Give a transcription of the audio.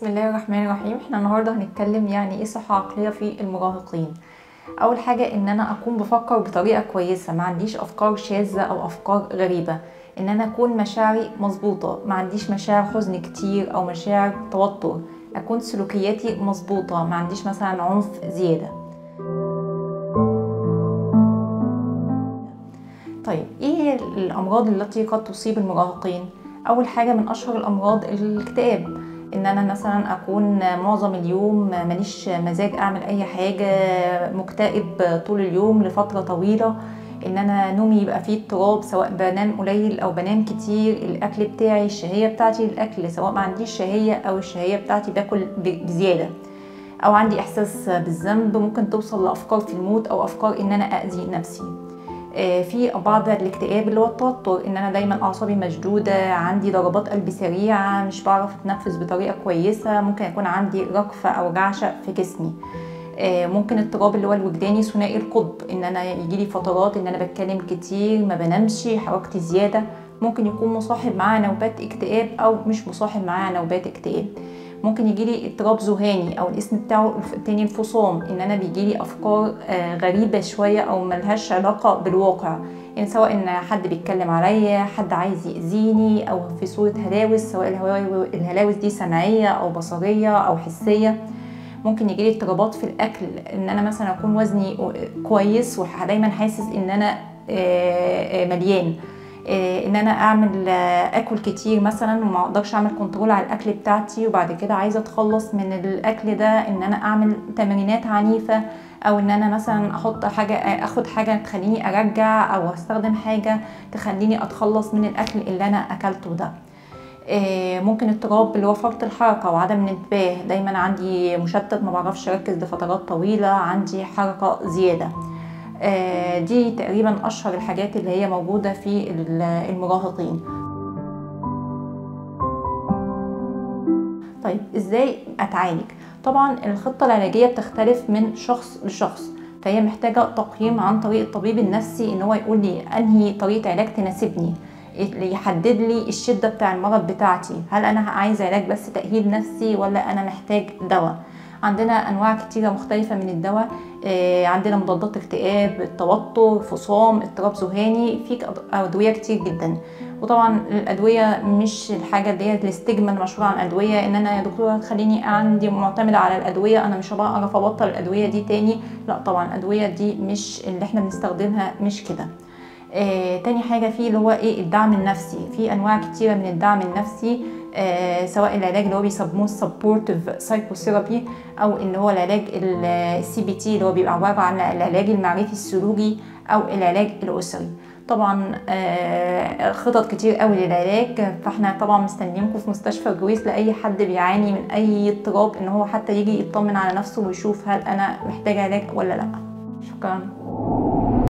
بسم الله الرحمن الرحيم احنا النهارده هنتكلم يعني ايه صحة عقلية في المراهقين اول حاجة ان انا اكون بفكر بطريقة كويسة ما عنديش افكار شاذة او افكار غريبة ان انا اكون مشاعري مظبوطة ما عنديش مشاعر حزن كتير او مشاعر توتر اكون سلوكياتي مظبوطة ما عنديش مثلا عنف زيادة طيب ايه الامراض التي قد تصيب المراهقين اول حاجه من اشهر الامراض الاكتئاب ان انا مثلا اكون معظم اليوم ماليش مزاج اعمل اي حاجه مكتئب طول اليوم لفتره طويله ان انا نومي يبقى فيه اضطراب سواء بنام قليل او بنام كتير الاكل بتاعي الشهيه بتاعتي الاكل سواء ما عنديش شهيه او الشهيه بتاعتي باكل بزياده او عندي احساس بالذنب ممكن توصل لافكار في الموت او افكار ان انا اذي نفسي في بعض الاكتئاب اللي هو التوتر ان انا دايما اعصابي مشدوده عندي ضربات قلب سريعه مش بعرف اتنفس بطريقه كويسه ممكن يكون عندي رجفه او رعشه في جسمي ممكن اضطراب اللي هو الوجداني ثنائي القطب ان انا يجيلي فترات ان انا بتكلم كتير ما بنامش حركتي زياده ممكن يكون مصاحب معاه نوبات اكتئاب او مش مصاحب معاه نوبات اكتئاب ممكن يجيلي اضطراب ذهاني او الاسم بتاعه التاني الفصام ان انا بيجيلي افكار غريبه شويه او ملهاش علاقه بالواقع يعني سواء ان حد بيتكلم عليا حد عايز يأذيني او في صوره هلاوس سواء الهلاوس دي سمعيه او بصريه او حسيه ممكن يجيلي اضطرابات في الاكل ان انا مثلا اكون وزني كويس ودايما حاسس ان انا مليان ان انا اعمل اكل كتير مثلا وما اقدرش اعمل كنترول على الاكل بتاعتي وبعد كده عايزه اتخلص من الاكل ده ان انا اعمل تمرينات عنيفه او ان انا مثلا احط حاجه اخد حاجه تخليني ارجع او استخدم حاجه تخليني اتخلص من الاكل اللي انا اكلته ده ممكن اضطراب اللي هو فرط الحركه وعدم الانتباه دايما عندي مشتت ما بعرفش اركز لفترات طويله عندي حركه زياده دي تقريبا اشهر الحاجات اللي هي موجوده في المراهقين طيب ازاي اتعالج طبعا الخطه العلاجيه بتختلف من شخص لشخص فهي محتاجه تقييم عن طريق الطبيب النفسي ان هو يقول لي انهي طريقه علاج تناسبني يحدد لي الشده بتاع المرض بتاعتي هل انا عايز علاج بس تاهيل نفسي ولا انا محتاج دواء عندنا انواع كتيره مختلفه من الدواء عندنا مضادات اكتئاب التوتر فصام اضطراب ذهاني في ادويه كتير جدا وطبعا الادويه مش الحاجه اللي هي الاستجمة المشهوره عن الادويه ان انا يا دكتوره تخليني عندي معتمده على الادويه انا مش هعرف ابطل الادويه دي تاني لا طبعا الادويه دي مش اللي احنا بنستخدمها مش كده آه، تاني حاجة فيه اللي هو ايه الدعم النفسي في انواع كتيرة من الدعم النفسي آه سواء العلاج اللي هو بيسموه سبورتيف سايكوثيرابي او اللي هو العلاج السي بي تي اللي هو بيبقى عبارة عن العلاج المعرفي السلوكي او العلاج الاسري طبعا آه خطط كتير قوي للعلاج فاحنا طبعا مستنيينكم في مستشفى الجويس لاي حد بيعاني من اي اضطراب ان هو حتى يجي يطمن على نفسه ويشوف هل انا محتاج علاج ولا لا شكرا